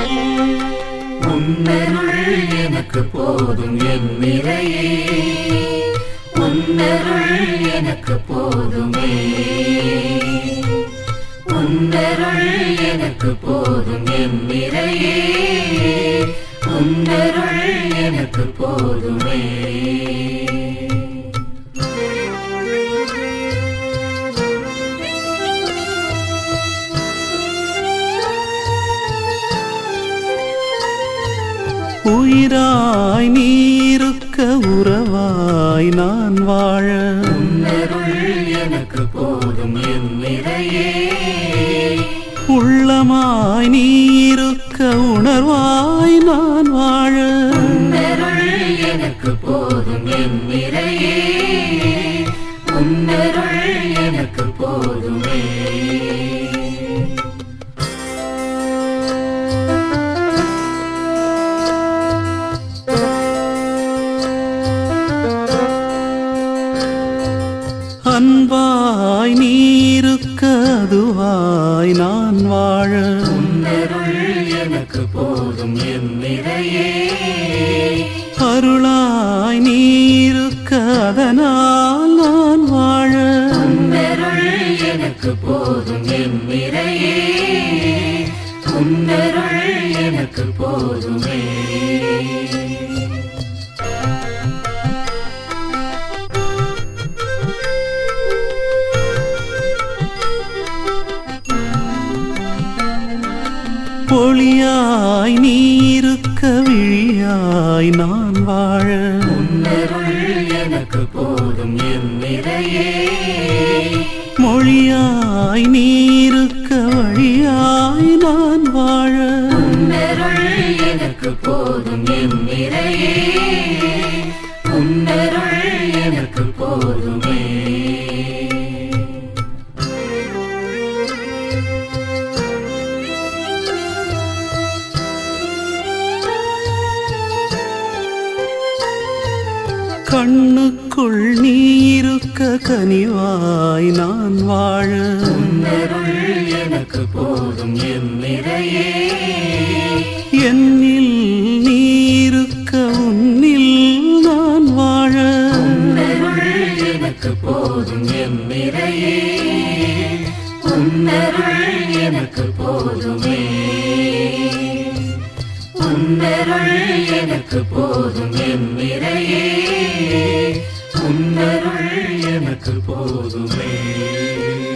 உன்னருள் எனக்கு போதும் என் நிறையே உன்னருள் எனக்கு போதுமே உன்னருள் எனக்கு போதும் என் நிறையே உன்னருள் எனக்கு போதுமே உயிராய் நீருக்க உறவாய் நான் வாழ உன்னருள் எனக்கு போதும் என் நிறையே உள்ளமாய் நீருக்க உணர்வாய் நான் வாழ உன்னருள் எனக்கு போதும் என் நிறையே உன்னருள் எனக்கு போதுமே அன்பாய் நீருக்க அதுவாய் நான் வாழ உன்னருள் எனக்கு போதும் என் நிறையே அருளாய் நீருக்க அதனால் நான் வாழ உன்னருள் எனக்கு போதும் என் நிறையே உன்னருள் எனக்கு போதுமே பொழியாய் நீருக்க விழியாய் நான் வாழ உன்னருள் எனக்கு போதும் என் நிறையே மொழியாய் நீருக்க வழியாய் நான் வாழ உன்னருள் எனக்கு போதும் என் நிறையே உன்னருள் எனக்கு போதுமே கண்ணுக்குள் நீருக்க கனிவாய் நான் வாழ உன்னருள் எனக்கு போதும் என் நிறையே என்னில் நீருக்க உன்னில் நான் வாழ உன்னருள் எனக்கு போதும் என் நிறையே உன்னருள் எனக்கு போதுமே உன்னருள் எனக்கு போதும் என் நிறையே உன்னருள் எனக்கு போதுமே